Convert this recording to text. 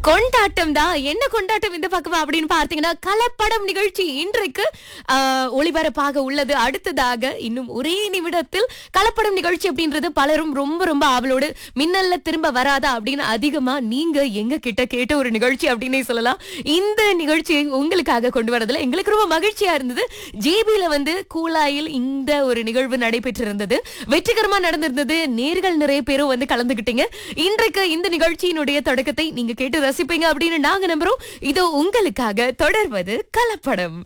கொண்டாட்டம் தான் என்ன கொண்டாட்டம் இந்த பக்கமா அப்படின்னு பார்த்தீங்கன்னா கலப்படம் நிகழ்ச்சி இன்றைக்கு ஆஹ், ஒளிபரப்பாக உள்ளது அடுத்ததாக இன்னும் ஒரே நிமிடத்தில் கலப்படம் நிகழ்ச்சி அப்படின்றது பலரும் ரொம்ப ரொம்ப ஆவலோடு மின்னல்ல திரும்ப வராதா அப்படின்னு அதிகமா நீங்க எங்க கிட்ட கேட்ட ஒரு நிகழ்ச்சி அப்படின்னே சொல்லலாம் இந்த நிகழ்ச்சியை உங்களுக்காக கொண்டு வரதுல எங்களுக்கு ரொம்ப மகிழ்ச்சியா இருந்தது ஜேபியில வந்து கூலாயில் இந்த ஒரு நிகழ்வு நடைபெற்றிருந்தது வெற்றிகரமா நடந்திருந்தது நேர்கள் நிறைய பேரும் வந்து கலந்துகிட்டீங்க இன்றைக்கு இந்த நிகழ்ச்சியினுடைய தொடக்கத்தை நீங்க கேட்டு ரசிப்பீங்க அப்படின்னு நாங்க நம்புறோம் இது உங்களுக்காக தொடர்வது கலப்படம்